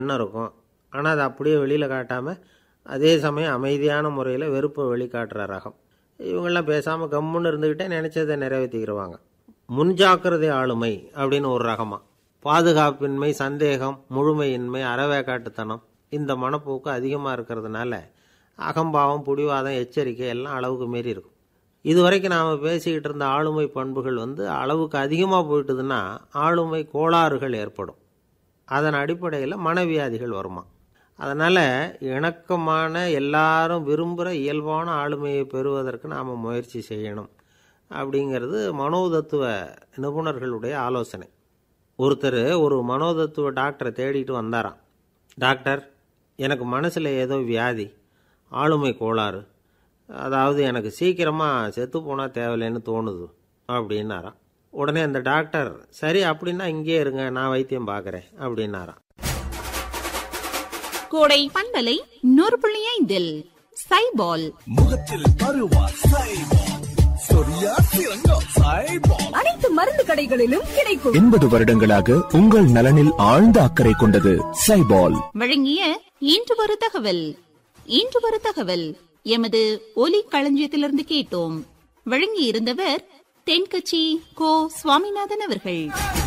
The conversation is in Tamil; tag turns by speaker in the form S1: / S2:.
S1: எண்ணம் இருக்கும் ஆனால் அதை அப்படியே வெளியில் காட்டாமல் அதே சமயம் அமைதியான முறையில் வெறுப்பை வெளிக்காட்டுற ரகம் இவங்கெல்லாம் பேசாமல் கம்முன்னு இருந்துக்கிட்டே நினச்சதை நிறைவேற்றிக்கிடுவாங்க முன்ஜாக்கிரதை ஆளுமை அப்படின்னு ஒரு ரகமாக பாதுகாப்பின்மை சந்தேகம் முழுமையின்மை அறவேக்காட்டுத்தனம் இந்த மனப்போக்கு அதிகமாக இருக்கிறதுனால அகம்பாவம் புடிவாதம் எச்சரிக்கை எல்லாம் அளவுக்கு மீறி இருக்கும் இதுவரைக்கும் நாம் பேசிக்கிட்டு இருந்த ஆளுமை பண்புகள் வந்து அளவுக்கு அதிகமாக போயிட்டுதுன்னா ஆளுமை கோளாறுகள் ஏற்படும் அதன் அடிப்படையில் மனவியாதிகள் வருமா அதனால் இணக்கமான எல்லாரும் விரும்புகிற இயல்பான ஆளுமையை பெறுவதற்கு நாம் முயற்சி செய்யணும் அப்படிங்கிறது மனோதத்துவ நிபுணர்களுடைய ஆலோசனை ஒருத்தர் ஒரு மனோதத்துவ டாக்டரை தேடிட்டு வந்தாராம் டாக்டர் எனக்கு மனசில் ஏதோ வியாதி ஆளுமை கோளாறு அதாவது எனக்கு சீக்கிரமாக செத்து போனால் தேவையில்லைன்னு தோணுது அப்படின்னாராம் உடனே அந்த டாக்டர் சரி அப்படின்னா இங்கே இருங்க நான் வைத்தியம் பார்க்குறேன் அப்படின்னாராம்
S2: கோடை பண்பலை நூறு புள்ளி ஐந்தில் சைபால்
S3: முகத்தில் பருவா சைபால் சொரியா சிறங்கோ சைபால்
S4: அனைத்து மருந்து கடைகளிலும் கிடைக்கும்
S5: எண்பது வருடங்களாக உங்கள் நலனில் ஆழ்ந்த அக்கறை கொண்டது சைபால்
S2: வழங்கிய இன்று ஒரு தகவல் இன்று ஒரு தகவல் எமது ஒலி களஞ்சியத்திலிருந்து கேட்டோம் வழங்கி இருந்தவர் தென்கட்சி கோ சுவாமிநாதன் அவர்கள்